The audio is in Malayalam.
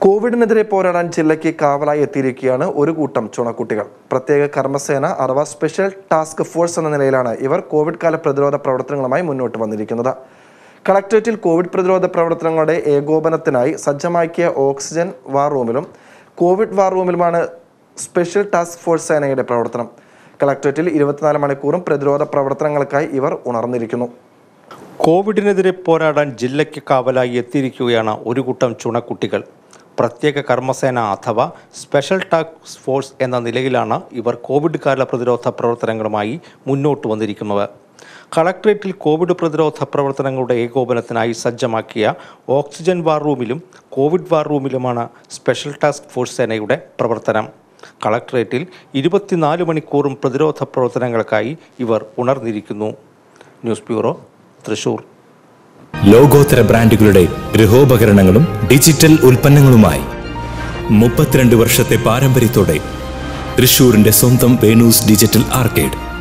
കോവിഡിനെതിരെ പോരാടാൻ ജില്ലയ്ക്ക് കാവലായി എത്തിയിരിക്കുകയാണ് ഒരു കൂട്ടം ചുണക്കുട്ടികൾ പ്രത്യേക കർമ്മസേന അഥവാ സ്പെഷ്യൽ ടാസ്ക് ഫോഴ്സ് എന്ന നിലയിലാണ് ഇവർ കോവിഡ് കാല പ്രതിരോധ പ്രവർത്തനങ്ങളുമായി മുന്നോട്ട് വന്നിരിക്കുന്നത് കളക്ടറേറ്റിൽ കോവിഡ് പ്രതിരോധ പ്രവർത്തനങ്ങളുടെ ഏകോപനത്തിനായി സജ്ജമാക്കിയ ഓക്സിജൻ വാർ റൂമിലും കോവിഡ് വാർ റൂമിലുമാണ് സ്പെഷ്യൽ ടാസ്ക് ഫോഴ്സ് സേനയുടെ പ്രവർത്തനം കളക്ടറേറ്റിൽ ഇരുപത്തിനാല് മണിക്കൂറും പ്രതിരോധ പ്രവർത്തനങ്ങൾക്കായി ഇവർ ഉണർന്നിരിക്കുന്നു കോവിഡിനെതിരെ പോരാടാൻ ജില്ലയ്ക്ക് കാവലായി എത്തിയിരിക്കുകയാണ് ഒരു കൂട്ടം ചുണക്കുട്ടികൾ പ്രത്യേക കർമ്മസേന അഥവാ സ്പെഷ്യൽ ടാസ്ക് ഫോഴ്സ് എന്ന നിലയിലാണ് ഇവർ കോവിഡ് കാല പ്രതിരോധ പ്രവർത്തനങ്ങളുമായി മുന്നോട്ട് വന്നിരിക്കുന്നത് കളക്ട്രേറ്റിൽ കോവിഡ് പ്രതിരോധ പ്രവർത്തനങ്ങളുടെ ഏകോപനത്തിനായി സജ്ജമാക്കിയ ഓക്സിജൻ വാർ റൂമിലും കോവിഡ് വാർ റൂമിലുമാണ് സ്പെഷ്യൽ ടാസ്ക് ഫോഴ്സ് സേനയുടെ പ്രവർത്തനം കളക്ട്രേറ്റിൽ ഇരുപത്തിനാല് മണിക്കൂറും പ്രതിരോധ പ്രവർത്തനങ്ങൾക്കായി ഇവർ ഉണർന്നിരിക്കുന്നു ന്യൂസ് ബ്യൂറോ തൃശൂർ ലോകോത്തര ബ്രാൻഡുകളുടെ ഗൃഹോപകരണങ്ങളും ഡിജിറ്റൽ ഉൽപ്പന്നങ്ങളുമായി മുപ്പത്തിരണ്ട് വർഷത്തെ പാരമ്പര്യത്തോടെ തൃശൂരിന്റെ സ്വന്തം വേണൂസ് ഡിജിറ്റൽ ആർക്കേഡ്